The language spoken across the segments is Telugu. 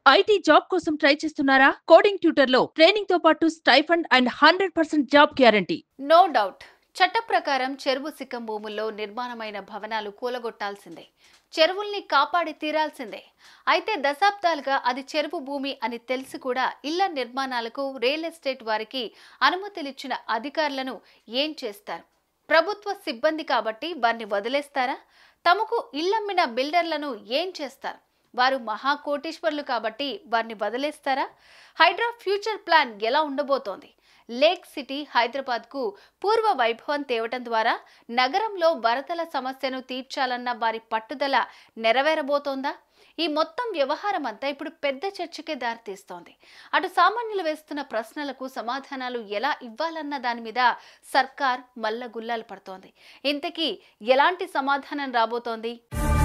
ఐటీ జాబ్ కోసం ట్రై చేస్తున్నారా కోడింగ్ ట్యూటర్ లో ట్రైనింగ్ తో పాటు stipend and hundred percent job guarantee no doubt చట్ట ప్రకారం చెరువు సిక్కం భూముల్లో నిర్మాణమైన భవనాలు కూలగొట్టాల్సిందే చెరువుల్ని కాపాడి తీరాల్సిందే అయితే దశాబ్దాలుగా అది చెరువు భూమి అని తెలిసి కూడా ఇళ్ల నిర్మాణాలకు రియల్ ఎస్టేట్ వారికి అనుమతులిచ్చిన అధికారులను ఏం చేస్తారు ప్రభుత్వ సిబ్బంది కాబట్టి వారిని వదిలేస్తారా తమకు ఇల్లమ్మిన బిల్డర్లను ఏం చేస్తారు వారు మహాకోటీశ్వర్లు కాబట్టి వారిని వదిలేస్తారా హైడ్రా ఫ్యూచర్ ప్లాన్ ఎలా ఉండబోతోంది లేక్ సిటీ హైదరాబాద్కు పూర్వ వైభవం తేవటం ద్వారా నగరంలో వరదల సమస్యను తీర్చాలన్న వారి పట్టుదల నెరవేరబోతోందా ఈ మొత్తం వ్యవహారం అంతా ఇప్పుడు పెద్ద చర్చకే దారితీస్తోంది అటు సామాన్యులు వేస్తున్న ప్రశ్నలకు సమాధానాలు ఎలా ఇవ్వాలన్న దాని మీద సర్కార్ మల్ల గుల్లాలు పడుతోంది ఇంతకీ ఎలాంటి సమాధానం రాబోతోంది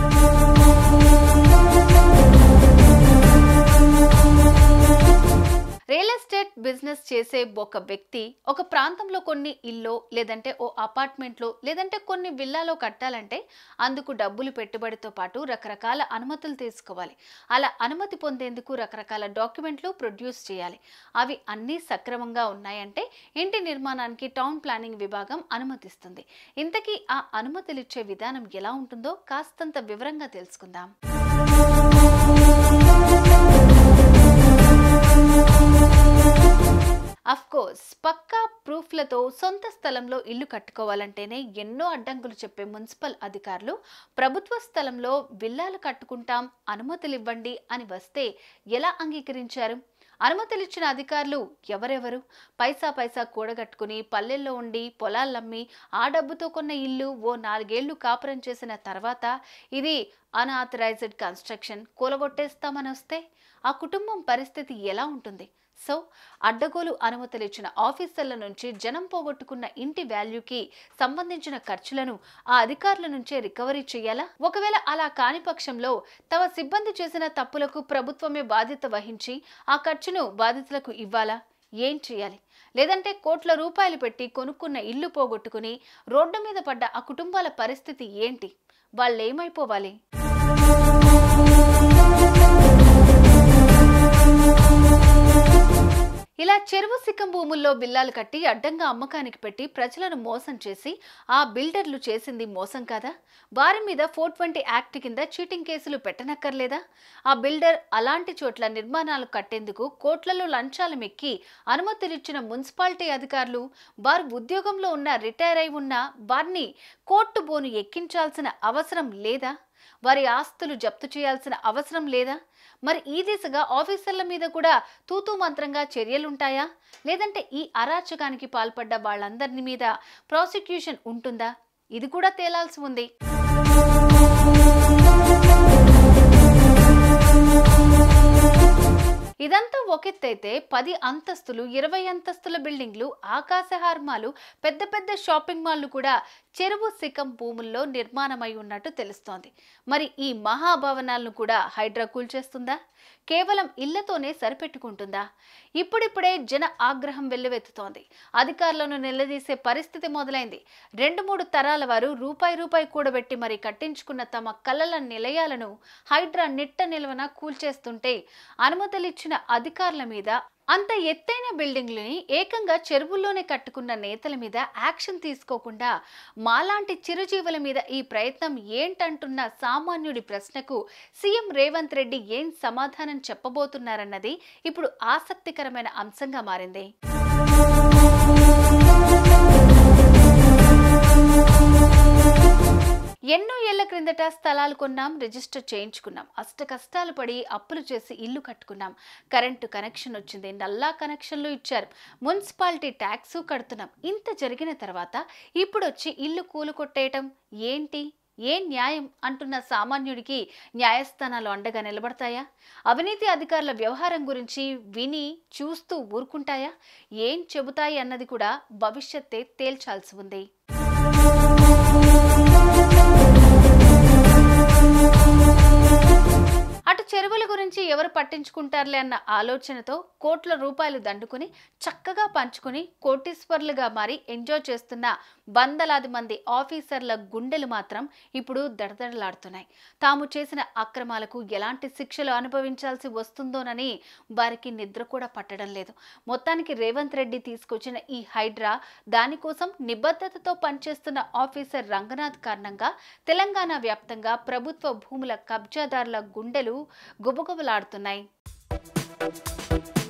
రియల్ ఎస్టేట్ బిజినెస్ చేసే ఒక వ్యక్తి ఒక ప్రాంతంలో కొన్ని ఇల్లో లేదంటే ఓ అపార్ట్మెంట్లో లేదంటే కొన్ని విల్లాలో కట్టాలంటే అందుకు డబ్బులు పెట్టుబడితో పాటు రకరకాల అనుమతులు తీసుకోవాలి అలా అనుమతి పొందేందుకు రకరకాల డాక్యుమెంట్లు ప్రొడ్యూస్ చేయాలి అవి అన్నీ సక్రమంగా ఉన్నాయంటే ఇంటి నిర్మాణానికి టౌన్ ప్లానింగ్ విభాగం అనుమతిస్తుంది ఇంతకీ ఆ అనుమతులు ఇచ్చే విధానం ఎలా ఉంటుందో కాస్తంత వివరంగా తెలుసుకుందాం అఫ్ కోర్స్ పక్కా ప్రూఫ్లతో సొంత స్థలంలో ఇల్లు కట్టుకోవాలంటేనే ఎన్నో అడ్డంకులు చెప్పే మున్సిపల్ అధికారులు ప్రభుత్వ స్థలంలో విల్లాలు కట్టుకుంటాం అనుమతులు ఇవ్వండి అని వస్తే ఎలా అంగీకరించారు అనుమతులిచ్చిన అధికారులు ఎవరెవరు పైసా పైసా కూడగట్టుకుని పల్లెల్లో ఉండి పొలాలమ్మి ఆ డబ్బుతో కొన్న ఇల్లు ఓ నాలుగేళ్లు కాపురం చేసిన తర్వాత ఇది అన్ఆథరైజ్డ్ కన్స్ట్రక్షన్ కూలగొట్టేస్తామని వస్తే ఆ కుటుంబం పరిస్థితి ఎలా ఉంటుంది సో అడ్డగోలు అనుమతులిచ్చిన ఆఫీసర్ల నుంచి జనం పోగొట్టుకున్న ఇంటి వాల్యూకి సంబంధించిన ఖర్చులను ఆ అధికారుల నుంచే రికవరీ చేయాలా ఒకవేళ అలా కాని పక్షంలో తమ సిబ్బంది చేసిన తప్పులకు ప్రభుత్వమే బాధ్యత వహించి ఆ ఖర్చును బాధితులకు ఇవ్వాలా ఏం చేయాలి లేదంటే కోట్ల రూపాయలు పెట్టి కొనుక్కున్న ఇల్లు పోగొట్టుకుని రోడ్డు మీద పడ్డ ఆ కుటుంబాల పరిస్థితి ఏంటి వాళ్ళేమైపోవాలి ఇలా చెరువు సిక్కం భూముల్లో బిల్లాలు కట్టి అడ్డంగా అమ్మకానికి పెట్టి ప్రజలను మోసం చేసి ఆ బిల్డర్లు చేసింది మోసం కాదా వారి మీద ఫోర్ ట్వంటీ యాక్ట్ కింద చీటింగ్ కేసులు పెట్టనక్కర్లేదా ఆ బిల్డర్ అలాంటి చోట్ల నిర్మాణాలు కట్టేందుకు కోట్లలో లంచాలు మెక్కి అనుమతులిచ్చిన మున్సిపాలిటీ అధికారులు వారు ఉద్యోగంలో ఉన్న రిటైర్ అయి ఉన్న వారిని కోర్టు బోను ఎక్కించాల్సిన అవసరం లేదా వారి ఆస్తులు జప్తు చేయాల్సిన అవసరం లేదా మరి ఈ దిశగా ఆఫీసర్ల మీద కూడా తూతూ మంత్రంగా చర్యలుంటాయా లేదంటే ఈ అరాచకానికి పాల్పడ్డ వాళ్ళందరినీ మీద ప్రాసిక్యూషన్ ఉంటుందా ఇది కూడా తేలాల్సి ఉంది ఇదంతా ఒకెత్తైతే పది అంతస్తులు ఇరవై అంతస్తుల బిల్డింగ్లు ఆకాశహార్మాలు పెద్ద పెద్ద షాపింగ్ మాల్లు కూడా చెరువు సికం భూముల్లో నిర్మాణమై ఉన్నట్టు తెలుస్తోంది మరి ఈ మహాభవనాలను కూడా హైడ్రా కూల్చేస్తుందా కేవలం ఇళ్లతోనే సరిపెట్టుకుంటుందా ఇప్పుడిప్పుడే జన ఆగ్రహం వెల్లువెత్తుతోంది అధికారులను నిలదీసే పరిస్థితి మొదలైంది రెండు మూడు తరాల వారు రూపాయి రూపాయి కూడబెట్టి మరి కట్టించుకున్న తమ కలల నిలయాలను హైడ్రా నిట్ట నిల్వన కూల్చేస్తుంటే అనుమతులిచ్చిన అధికారుల మీద అంత ఎత్తైన బిల్డింగ్లని ఏకంగా చెరువుల్లోనే కట్టుకున్న నేతల మీద యాక్షన్ తీసుకోకుండా మాలాంటి చిరుజీవుల మీద ఈ ప్రయత్నం ఏంటంటున్న సామాన్యుడి ప్రశ్నకు సీఎం రేవంత్ రెడ్డి ఏం సమాధానం చెప్పబోతున్నారన్నది ఇప్పుడు ఆసక్తికరమైన అంశంగా మారింది ఎన్నో ఏళ్ల క్రిందట స్థలాలు కొన్నాం రిజిస్టర్ చేయించుకున్నాం అష్ట కష్టాలు పడి అప్పులు చేసి ఇల్లు కట్టుకున్నాం కరెంటు కనెక్షన్ వచ్చింది నల్లా కనెక్షన్లు ఇచ్చారు మున్సిపాలిటీ ట్యాక్స్ కడుతున్నాం ఇంత జరిగిన తర్వాత ఇప్పుడు వచ్చి ఇల్లు కూలు కొట్టేయటం ఏంటి ఏ న్యాయం అంటున్న సామాన్యుడికి న్యాయస్థానాలు అండగా నిలబడతాయా అవినీతి అధికారుల వ్యవహారం గురించి విని చూస్తూ ఊరుకుంటాయా ఏం చెబుతాయి అన్నది కూడా భవిష్యత్తే తేల్చాల్సి ఉంది అటు చెరువుల గురించి ఎవరు పట్టించుకుంటారులే అన్న ఆలోచనతో కోట్ల రూపాయలు దండుకుని చక్కగా పంచుకుని కోటీశ్వర్లుగా మారి ఎంజాయ్ చేస్తున్న వందలాది మంది ఆఫీసర్ల గుండెలు మాత్రం ఇప్పుడు దడదడలాడుతున్నాయి తాము చేసిన అక్రమాలకు ఎలాంటి శిక్షలు అనుభవించాల్సి వస్తుందోనని వారికి నిద్ర కూడా పట్టడం లేదు మొత్తానికి రేవంత్ రెడ్డి తీసుకొచ్చిన ఈ హైడ్రా దానికోసం నిబద్ధతతో పనిచేస్తున్న ఆఫీసర్ రంగనాథ్ కారణంగా తెలంగాణ వ్యాప్తంగా ప్రభుత్వ భూముల కబ్జాదారుల గుండెలు గుబగుబలాడుతున్నాయి